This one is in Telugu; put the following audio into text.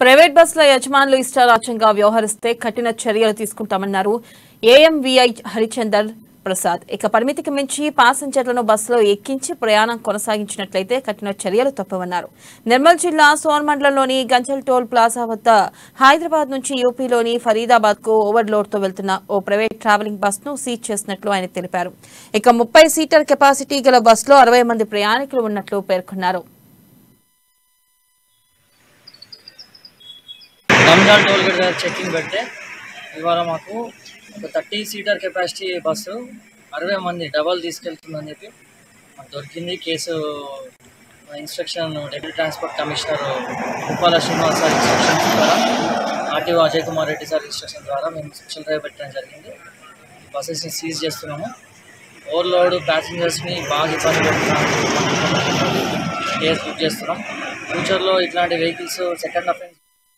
ప్రైవేట్ బస్సుల యజమానులు ఇష్టారాజ్యంగా వ్యవహరిస్తే కఠిన చర్యలు తీసుకుంటామన్నారు ఏఎంవీఐ హరిచందర్ ప్రసాద్ ఇక పరిమితికి మించి ప్యాసింజర్లను బస్సులో ఎక్కించి ప్రయాణం కొనసాగించినట్లయితే కఠిన చర్యలు తప్పవన్నారు నిర్మల్ జిల్లా సోన్ మండలంలోని గంజల్ టోల్ ప్లాజా వద్ద హైదరాబాద్ నుంచి యూపీలోని ఫరీదాబాద్ కు ఓవర్లోడ్ తో వెళ్తున్న ఓ ప్రైవేట్ ట్రావెలింగ్ బస్ ను సీజ్ చేసినట్లు ఆయన తెలిపారు ఇక ముప్పై సీటర్ కెపాసిటీ గల బస్సులో అరవై మంది ప్రయాణికులు ఉన్నట్లు పేర్కొన్నారు రంజాన్ టోల్ గేట్ దగ్గర చెక్కింగ్ పెడితే ఇవాళ మాకు ఒక థర్టీ సీటర్ కెపాసిటీ బస్సు అరవై మంది డబల్ తీసుకెళ్తుందని చెప్పి మాకు దొరికింది case instruction deputy transport commissioner Uppala Srinivas sir instructions ద్వారా RTO Ajay Kumar Reddy sir instruction ద్వారా మేము స్పెషల్ డ్రైవ్ పెట్టడం జరిగింది ఈ బస్సెస్ని సీజ్ చేస్తున్నాము ఓవర్లోడ్ ప్యాసింజర్స్ని బాగా ఇబ్బంది పెడుతున్నాం కేసు బుక్ చేస్తున్నాం ఫ్యూచర్లో ఇట్లాంటి వెహికల్స్ సెకండ్ అఫెన్స్